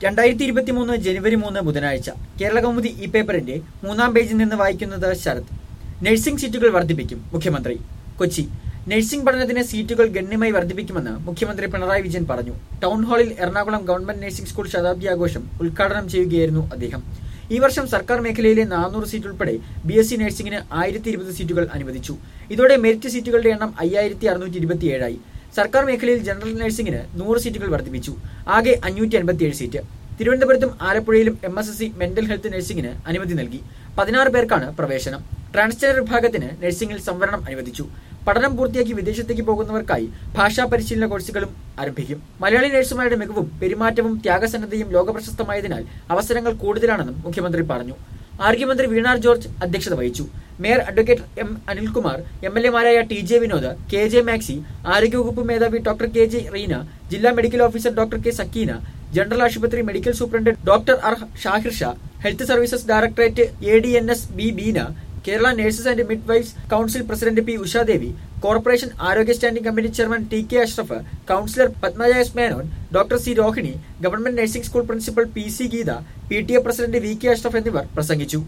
രണ്ടായിരത്തി ഇരുപത്തി മൂന്ന് ജനുവരി മൂന്ന് ബുധനാഴ്ച കേരള കൗമുദി ഈ പേപ്പറിന്റെ മൂന്നാം പേജിൽ നിന്ന് വായിക്കുന്നത് ശരത് നഴ്സിംഗ് സീറ്റുകൾ വർദ്ധിപ്പിക്കും മുഖ്യമന്ത്രി കൊച്ചി നഴ്സിംഗ് പഠനത്തിന് സീറ്റുകൾ ഗണ്യമായി വർദ്ധിപ്പിക്കുമെന്ന് മുഖ്യമന്ത്രി പിണറായി വിജയൻ പറഞ്ഞു ടൗൺ ഹാളിൽ എറണാകുളം ഗവൺമെന്റ് നഴ്സിംഗ് സ്കൂൾ ശതാബ്ദി ആഘോഷം ഉദ്ഘാടനം ചെയ്യുകയായിരുന്നു അദ്ദേഹം ഈ വർഷം സർക്കാർ മേഖലയിലെ നാനൂറ് സീറ്റ് ഉൾപ്പെടെ ബി എസ് സി നഴ്സിംഗിന് ആയിരത്തി ഇരുപത് സീറ്റുകൾ അനുവദിച്ചു ഇതോടെ മെറിറ്റ് സീറ്റുകളുടെ എണ്ണം അയ്യായിരത്തി അറുന്നൂറ്റി ഇരുപത്തിയേഴായി സർക്കാർ മേഖലയിൽ ജനറൽ നഴ്സിംഗിന് നൂറ് സീറ്റുകൾ വർദ്ധിപ്പിച്ചു ആകെ അഞ്ഞൂറ്റി അൻപത്തിയേഴ് സീറ്റ് തിരുവനന്തപുരത്തും ആലപ്പുഴയിലും M S S C mental health നഴ്സിംഗിന് അനുമതി നൽകി പതിനാറ് പേർക്കാണ് പ്രവേശനം ട്രാൻസ്ജെൻഡർ വിഭാഗത്തിന് നഴ്സിംഗിൽ സംവരണം അനുവദിച്ചു പഠനം പൂർത്തിയാക്കി വിദേശത്തേക്ക് പോകുന്നവർക്കായി ഭാഷാ പരിശീലന കോഴ്സുകളും ആരംഭിക്കും മലയാളി നഴ്സുമാരുടെ മികവും പെരുമാറ്റവും ത്യാഗസന്നദ്ധയും ലോകപ്രശസ്തമായതിനാൽ അവസരങ്ങൾ കൂടുതലാണെന്നും മുഖ്യമന്ത്രി പറഞ്ഞു ആരോഗ്യമന്ത്രി വീണാർ ജോർജ് അധ്യക്ഷത വഹിച്ചു mayor advocate M Anilkumar M L എമാരായ T J Vinod K J Maxi ആരോഗ്യവകുപ്പ് മേധാവി ഡോക്ടർ കെ ജെ റീന ജില്ലാ medical officer doctor K Sakeena general ആശുപത്രി medical superintendent doctor R Shahir Shah health services directorate A D N S B Beena Kerala nurses and midwives council president P Ushadevi corporation ആരോഗ്യ standing committee chairman T K Ashraf councillor Padmaja S Menon doctor C Rohini government nursing school principal P C Geetha P T A president V K Ashraf എന്നിവർ പ്രസംഗിച്ചു